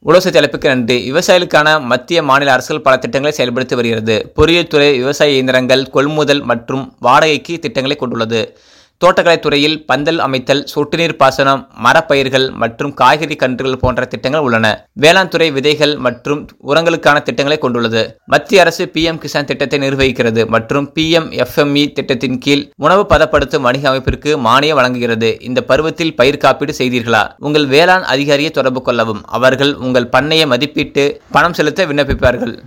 உலோசை தலைப்புக்கு நன்றி விவசாயிகளுக்கான மத்திய மாநில அரசுகள் பல திட்டங்களை செயல்படுத்தி வருகிறது பொறியியல் துறை விவசாய இயந்திரங்கள் கொள்முதல் மற்றும் வாடகைக்கு திட்டங்களை கொண்டுள்ளது தோட்டக்கலைத் துறையில் பந்தல் அமைத்தல் சொட்டு நீர் பாசனம் மரப்பயிர்கள் மற்றும் காய்கறி கன்றுகள் போன்ற திட்டங்கள் உள்ளன வேளாண் துறை விதைகள் மற்றும் உரங்களுக்கான திட்டங்களை கொண்டுள்ளது மத்திய அரசு பிஎம் கிசான் திட்டத்தை நிர்வகிக்கிறது மற்றும் பிஎம் எஃப்எம்இ திட்டத்தின் கீழ் உணவு பதப்படுத்தும் வணிக அமைப்பிற்கு மானியம் வழங்குகிறது இந்த பருவத்தில் பயிர் காப்பீடு செய்தீர்களா உங்கள் வேளாண் அதிகாரியை தொடர்பு கொள்ளவும் அவர்கள் உங்கள் பண்ணைய மதிப்பீட்டு பணம் செலுத்த விண்ணப்பிப்பார்கள்